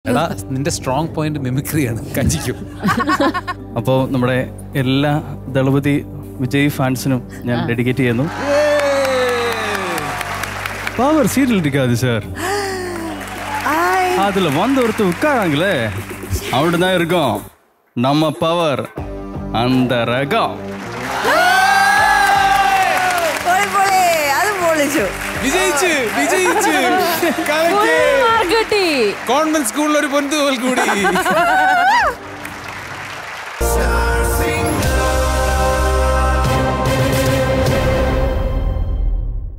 എടാ നിന്റെ strong point മിമിക്രിയാണ് കഞ്ചിക്കും അപ്പോൾ നമ്മുടെ എല്ലാ ദളപതി വിജയ് ഫാൻസിനും ഞാൻ ഡെഡിക്കേറ്റ് ചെയ്യുന്നു பவர் சீட்டில் இருக்காது சார் அதுல வந்து ஒருத்தர் உட்காராங்களே அவன்கிட்ட தான் இருக்கும் நம்ம பவர் அந்த ரகம் പൊളി, പൊളി. അത് പൊളിച്ചു വിജയിച്ച് വിജയിച്ച് മാർക്ക് കിട്ടി കോൺവെന്റ് സ്കൂളിൽ ഒരു പൊന്തുപോൽ കൂടി